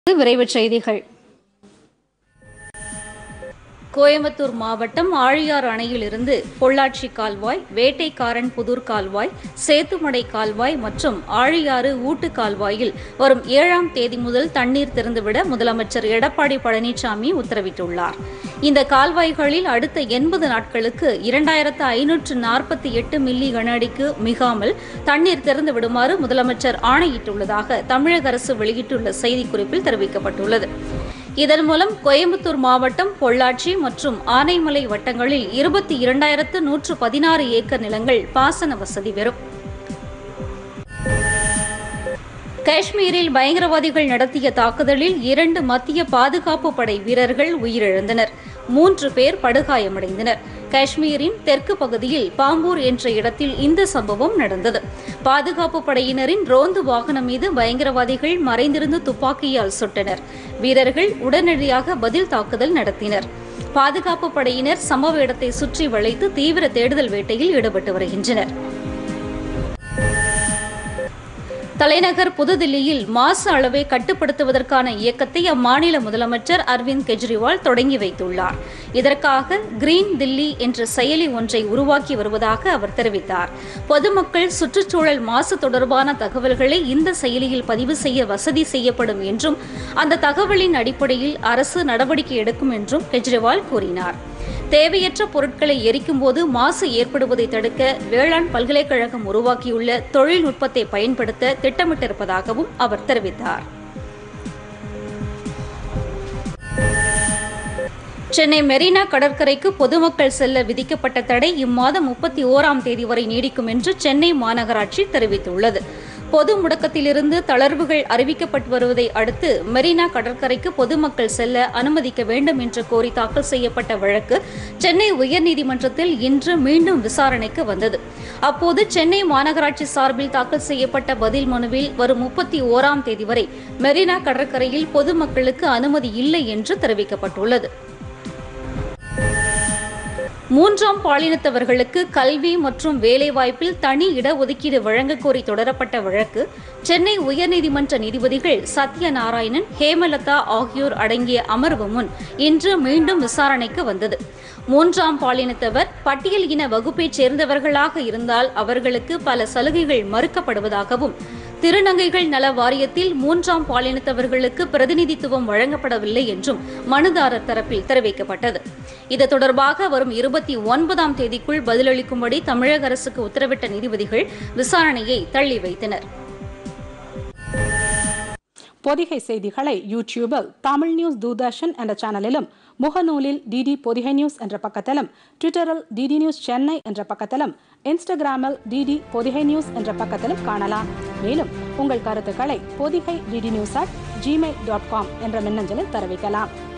விரைவுச் செய்திகள் கோயம்புத்தூர் மாவட்டம் ஆழியார் அணையிலிருந்து பொள்ளாச்சி கால்வாய் வேட்டைக்காரன் புதூர் கால்வாய் சேத்துமடை கால்வாய் மற்றும் ஆழியாறு ஊட்டு கால்வாயில் வரும் ஏழாம் தேதி முதல் தண்ணீர் திறந்துவிட முதலமைச்சர் எடப்பாடி பழனிசாமி உத்தரவிட்டுள்ளார் இந்த கால்வாய்களில் அடுத்த எண்பது நாட்களுக்கு இரண்டாயிரத்து ஐநூற்று நாற்பத்தி எட்டு மில்லி கனஅடிக்கு மிகாமல் தண்ணீர் திறந்து விடுமாறு முதலமைச்சர் ஆணையிட்டுள்ளதாக தமிழக அரசு வெளியிட்டுள்ள செய்திக்குறிப்பில் தெரிவிக்கப்பட்டுள்ளது இதன் மூலம் கோயம்புத்தூர் மாவட்டம் பொள்ளாச்சி மற்றும் ஆனைமலை வட்டங்களில் இருபத்தி இரண்டாயிரத்து நூற்று பதினாறு ஏக்கர் நிலங்கள் பாசன வசதி பெறும் காஷ்மீரில் பயங்கரவாதிகள் நடத்திய தாக்குதலில் இரண்டு மத்திய பாதுகாப்பு படை வீரர்கள் உயிரிழந்தனர் மூன்று பேர் படுகாயமடைந்தனர் காஷ்மீரின் தெற்கு பகுதியில் பாம்பூர் என்ற இடத்தில் இந்த சம்பவம் நடந்தது பாதுகாப்பு படையினரின் ரோந்து வாகனம் மீது பயங்கரவாதிகள் மறைந்திருந்து துப்பாக்கியால் சுட்டனர் வீரர்கள் உடனடியாக பதில் தாக்குதல் நடத்தினர் பாதுகாப்பு படையினர் சம்பவ இடத்தை சுற்றி வளைத்து தீவிர தேடுதல் வேட்டையில் ஈடுபட்டு வருகின்றனர் தலைநகர் புதுதில்லியில் மாசு அளவை கட்டுப்படுத்துவதற்கான இயக்கத்தை அம்மாநில முதலமைச்சர் அரவிந்த் கெஜ்ரிவால் தொடங்கி வைத்துள்ளார் இதற்காக கிரீன் தில்லி என்ற செயலி ஒன்றை உருவாக்கி வருவதாக அவர் தெரிவித்தார் பொதுமக்கள் சுற்றுச்சூழல் மாசு தொடர்பான தகவல்களை இந்த செயலியில் பதிவு செய்ய வசதி செய்யப்படும் என்றும் அந்த தகவலின் அடிப்படையில் அரசு நடவடிக்கை எடுக்கும் என்றும் கெஜ்ரிவால் கூறினார் தேவையற்ற பொருட்களை எரிக்கும் போது மாசு ஏற்படுவதை தடுக்க வேளாண் பல்கலைக்கழகம் உருவாக்கியுள்ள தொழில்நுட்பத்தை பயன்படுத்த திட்டமிட்டிருப்பதாகவும் அவர் தெரிவித்தார் சென்னை மெரினா கடற்கரைக்கு பொதுமக்கள் செல்ல விதிக்கப்பட்ட தடை இம்மாதம் முப்பத்தி ஓராம் தேதி வரை நீடிக்கும் என்று சென்னை மாநகராட்சி தெரிவித்துள்ளது பொது முடக்கத்திலிருந்து தளர்வுகள் அறிவிக்கப்பட்டு வருவதை அடுத்து மெரினா கடற்கரைக்கு பொதுமக்கள் செல்ல அனுமதிக்க வேண்டும் என்று கோரி தாக்கல் செய்யப்பட்ட வழக்கு சென்னை உயர்நீதிமன்றத்தில் இன்று மீண்டும் விசாரணைக்கு வந்தது அப்போது சென்னை மாநகராட்சி சார்பில் தாக்கல் செய்யப்பட்ட பதில் மனுவில் வரும் முப்பத்தி ஓராம் தேதி வரை மெரினா கடற்கரையில் பொதுமக்களுக்கு அனுமதி இல்லை என்று தெரிவிக்கப்பட்டுள்ளது மூன்றாம் பாலினத்தவர்களுக்கு கல்வி மற்றும் வேலைவாய்ப்பில் தனி இடஒதுக்கீடு வழங்கக் கோரி தொடரப்பட்ட வழக்கு சென்னை உயர்நீதிமன்ற நீதிபதிகள் சத்யநாராயணன் ஹேமலதா ஆகியோர் அடங்கிய அமர்வு முன் இன்று மீண்டும் விசாரணைக்கு வந்தது மூன்றாம் பாலினத்தவர் பட்டியல் இன வகுப்பைச் சேர்ந்தவர்களாக இருந்தால் அவர்களுக்கு பல சலுகைகள் மறுக்கப்படுவதாகவும் திருநங்கைகள் நல வாரியத்தில் மூன்றாம் பாலினத்தவர்களுக்கு பிரதிநிதித்துவம் வழங்கப்படவில்லை என்றும் மனுதாரர் தரப்பில் தெரிவிக்கப்பட்டது இது தொடர்பாக வரும் இருபத்தி ஒன்பதாம் தேதிக்குள் பதிலளிக்கும்படி தமிழக அரசுக்கு உத்தரவிட்ட நீதிபதிகள் விசாரணையை தள்ளி வைத்தனர் பொதிகை செய்திகளை யூடியூபில் தமிழ் நியூஸ் தூர்தர்ஷன் என்ற சேனலிலும் முகநூலில் டிடி பொதிகை நியூஸ் என்ற பக்கத்திலும் ட்விட்டரில் டிடி நியூஸ் சென்னை என்ற பக்கத்திலும் இன்ஸ்டாகிராமில் டிடி பொதிகை நியூஸ் என்ற பக்கத்திலும் காணலாம் மேலும் உங்கள் கருத்துக்களை Podhigai DD news at Gmail dot com என்ற மின்னஞ்சலில் தெரிவிக்கலாம்